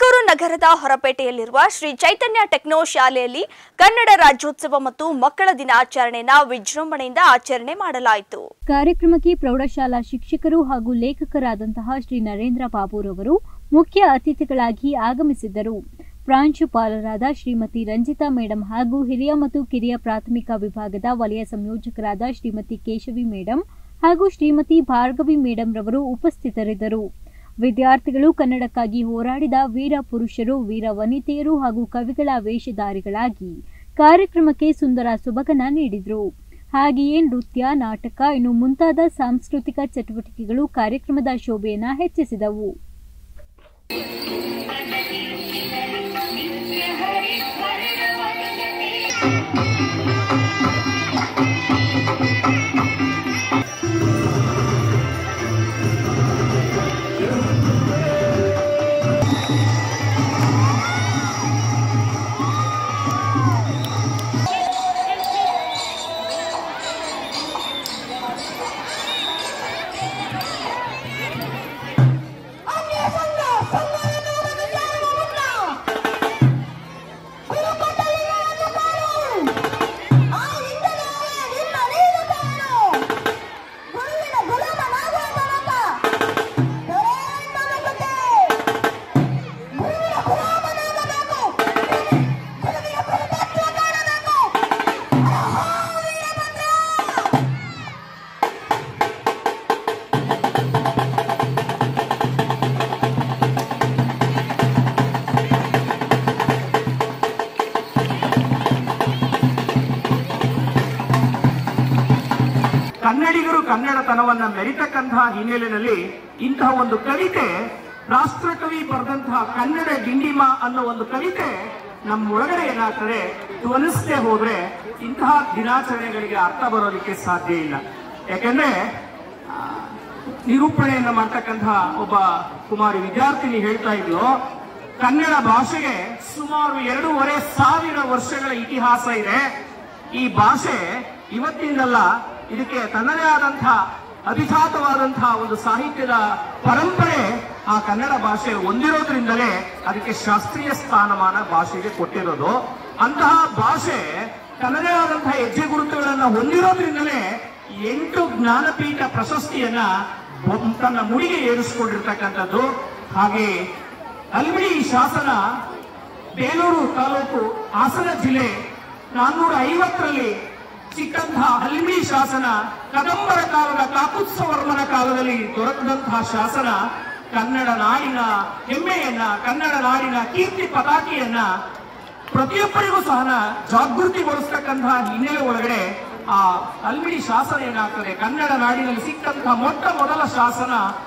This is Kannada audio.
ಬೆಂಗಳೂರು ನಗರದ ಹೊರಪೇಟೆಯಲ್ಲಿರುವ ಶ್ರೀ ಚೈತನ್ಯ ಟೆಕ್ನೋ ಶಾಲೆಯಲ್ಲಿ ಕನ್ನಡ ರಾಜ್ಯೋತ್ಸವ ಮತ್ತು ಮಕ್ಕಳ ದಿನಾಚರಣೆಯನ್ನು ವಿಜೃಂಭಣೆಯಿಂದ ಆಚರಣೆ ಮಾಡಲಾಯಿತು ಕಾರ್ಯಕ್ರಮಕ್ಕೆ ಪ್ರೌಢಶಾಲಾ ಶಿಕ್ಷಕರು ಹಾಗೂ ಲೇಖಕರಾದಂತಹ ಶ್ರೀ ನರೇಂದ್ರ ಬಾಬುರವರು ಮುಖ್ಯ ಅತಿಥಿಗಳಾಗಿ ಆಗಮಿಸಿದ್ದರು ಪ್ರಾಂಶುಪಾಲರಾದ ಶ್ರೀಮತಿ ರಂಜಿತಾ ಮೇಡಂ ಹಾಗೂ ಹಿರಿಯ ಮತ್ತು ಕಿರಿಯ ಪ್ರಾಥಮಿಕ ವಿಭಾಗದ ವಲಯ ಸಂಯೋಜಕರಾದ ಶ್ರೀಮತಿ ಕೇಶವಿ ಮೇಡಂ ಹಾಗೂ ಶ್ರೀಮತಿ ಭಾರ್ಗವಿ ಮೇಡಂ ರವರು ಉಪಸ್ಥಿತರಿದ್ದರು ವಿದ್ಯಾರ್ಥಿಗಳು ಕನ್ನಡಕ್ಕಾಗಿ ಹೋರಾಡಿದ ವೀರ ಪುರುಷರು ವೀರ ವನಿತೆಯರು ಹಾಗೂ ಕವಿಗಳ ವೇಷಧಾರಿಗಳಾಗಿ ಕಾರ್ಯಕ್ರಮಕ್ಕೆ ಸುಂದರ ಸೊಬಗನ ನೀಡಿದರು ಹಾಗೆಯೇ ನೃತ್ಯ ನಾಟಕ ಇನ್ನು ಮುಂತಾದ ಸಾಂಸ್ಕೃತಿಕ ಚಟುವಟಿಕೆಗಳು ಕಾರ್ಯಕ್ರಮದ ಶೋಭೆಯನ್ನ ಹೆಚ್ಚಿಸಿದವು ಕನ್ನಡಿಗರು ಕನ್ನಡತನವನ್ನ ಮೆರಿತಕ್ಕಂತಹ ಹಿನ್ನೆಲೆಯಲ್ಲಿ ಇಂತಹ ಒಂದು ಕವಿತೆ ರಾಷ್ಟ್ರಕವಿ ಬರೆದಂತಹ ಕನ್ನಡ ಡಿಂಡಿಮ ಅನ್ನೋ ಒಂದು ಕವಿತೆ ನಮ್ಮ ಒಳಗಡೆ ಏನಾಗ್ತದೆ ಧ್ವನಿಸದೆ ಹೋದ್ರೆ ಇಂತಹ ದಿನಾಚರಣೆಗಳಿಗೆ ಅರ್ಥ ಬರೋದಕ್ಕೆ ಸಾಧ್ಯ ಇಲ್ಲ ಯಾಕಂದ್ರೆ ಆ, ನಿರೂಪಣೆಯನ್ನ ಮಾಡ್ತಕ್ಕಂತಹ ಒಬ್ಬ ಕುಮಾರಿ ವಿದ್ಯಾರ್ಥಿನಿ ಹೇಳ್ತಾ ಇದ್ಲು ಕನ್ನಡ ಭಾಷೆಗೆ ಸುಮಾರು ಎರಡೂವರೆ ಸಾವಿರ ವರ್ಷಗಳ ಇತಿಹಾಸ ಇದೆ ಈ ಭಾಷೆ ಇವತ್ತಿಂದಲ್ಲ ಇದಕ್ಕೆ ತನ್ನದೇ ಆದಂತಹ ಅಭಿಜಾತವಾದಂತಹ ಒಂದು ಸಾಹಿತ್ಯದ ಪರಂಪರೆ ಆ ಕನ್ನಡ ಭಾಷೆ ಹೊಂದಿರೋದ್ರಿಂದಲೇ ಅದಕ್ಕೆ ಶಾಸ್ತ್ರೀಯ ಸ್ಥಾನಮಾನ ಭಾಷೆಗೆ ಕೊಟ್ಟಿರೋದು ಅಂತಹ ಭಾಷೆ ತನ್ನದೇ ಆದಂತಹ ಹೆಜ್ಜೆ ಗುರುತುಗಳನ್ನ ಹೊಂದಿರೋದ್ರಿಂದಲೇ ಎಂಟು ಜ್ಞಾನಪೀಠ ಪ್ರಶಸ್ತಿಯನ್ನ ಒಬ್ಬ ತನ್ನ ಮುಡಿಗೆ ಏರಿಸಿಕೊಂಡಿರ್ತಕ್ಕಂಥದ್ದು ಹಾಗೆ ಅಲ್ಮಿಡಿ ಶಾಸನ ಬೇಲೂರು ತಾಲೂಕು ಹಾಸನ ಜಿಲ್ಲೆ ನಾನ್ನೂರ ಐವತ್ತರಲ್ಲಿ ಸಿಕ್ಕಂತಹ ಹಲ್ಮಿ ಶಾಸನ ಕದಂಬರ ಕಾಲದ ಕಾಕುತ್ಸವರ್ಮನ ಕಾಲದಲ್ಲಿ ದೊರಕದಂತಹ ಶಾಸನ ಕನ್ನಡ ನಾಡಿನ ಹೆಮ್ಮೆಯನ್ನ ಕನ್ನಡ ನಾಡಿನ ಕೀರ್ತಿ ಪತಾಕಿಯನ್ನ ಪ್ರತಿಯೊಬ್ಬರಿಗೂ ಸಹ ಜಾಗೃತಿಗೊಳಿಸ್ತಕ್ಕಂತಹ ಹಿನ್ನೆಲೆ ಒಳಗಡೆ ಆ ಅಲ್ಮಿಡಿ ಶಾಸನ ಏನಾಗ್ತದೆ ಕನ್ನಡ ನಾಡಿನಲ್ಲಿ ಸಿಕ್ಕಂತಹ ಮೊಟ್ಟ ಮೊದಲ ಶಾಸನ